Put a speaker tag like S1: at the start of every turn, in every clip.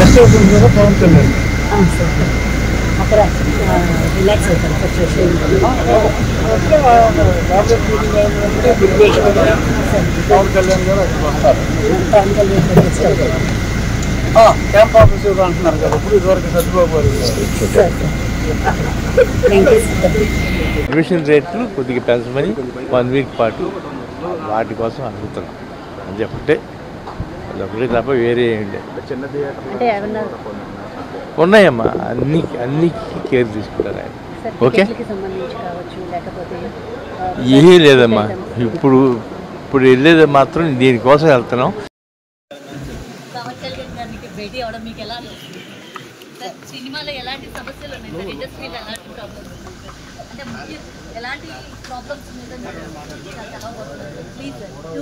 S1: Relax అవుతుంది కదా పవన్ కళ్యాణ్
S2: అవును సార్ అక్కడ రిలాక్స్ అవుతాను ఫ్రస్ట్రేషన్
S1: అంటే దుర్గేష్ గారు పవన్ కళ్యాణ్ గారు అక్కడ వస్తారు
S2: పవన్ కళ్యాణ్ గారు గెస్ట్ అవుతారు
S1: ఆ, క్యాంప్ ఆఫీసర్ అంటున్నారు కదా ఇప్పుడు ఇదివరకు సత్యబాబు గారు
S2: sir thank you sir
S3: admission రేట్లు కొద్దిగా పెంచమని వన్ వీక్ పాటు వాటి కోసం అడుగుతున్నాం అని చెప్పంటే అది ఒకటే తప్ప వేరే ఏం లేదు
S2: అంటే ఏమన్నా
S3: ఉన్నాయమ్మా అన్ని అన్ని కేర్ తీసుకుంటారు ఆయన
S2: సార్
S3: ఓకే.
S2: టికెట్లకి సంబంధించి కావచ్చు లేకపోతే ఆ,
S3: ఏమీ లేదమ్మా
S2: వెళ్తాం.
S3: ఇప్పుడు ఇప్పుడు వెళ్ళేది మాత్రం దీనికోసం వెళ్తున్నాం
S4: పవన్ కళ్యాణ్ గారికి భేటీ అవడం మీకు ఎలా అనిపిస్తుంది సార్ సినిమాలో ఎలాంటి సమస్యలు ఉన్నాయి సార్ ఇండస్ట్రీలో ఎలాంటి ప్రాబ్లమ్స్ ఉన్నాయి సార్ అంటే ముఖ్య ఎలాంటి ప్రాబ్లమ్స్ మీద మీరు చాలా తెలవబోతున్నారు ప్లీజ్ సార్ టూ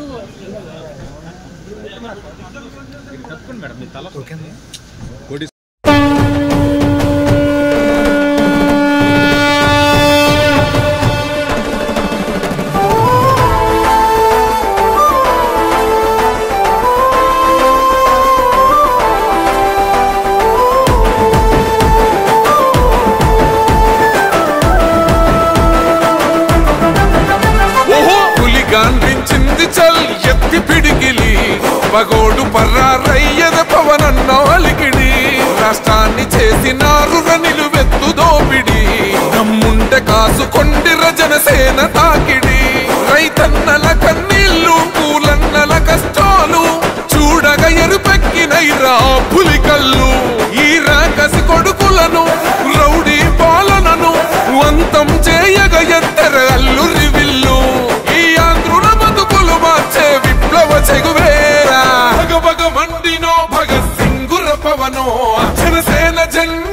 S5: ఓహో పులి గాంధించింది చల్ ఎత్తి పిడికిలి పగోడు పర్రారయ్యద పవనన్నోలికిడి రాష్ట్రాన్ని చేసినారు నిలువెత్తు దోపిడి దమ్ముంటే కాసుకొండి రజనసేన తాకిడి రైతన్నల కన్నీళ్ళు పూలన్నల కష్టాలు చూడగా ఎరుపెక్కినైరా పులి కళ్ళు ఈ రాకసి కొడుకులను రౌడీ పాలనను అంతం చేయగ ఎత్తర అల్లురి విల్లు ఈ ఆంధ్రుల బతుకులు మార్చే విప్లవ చెగువేరా భగ భగ మండినో భగత్ సింగుర పవనో జనసేన జెండా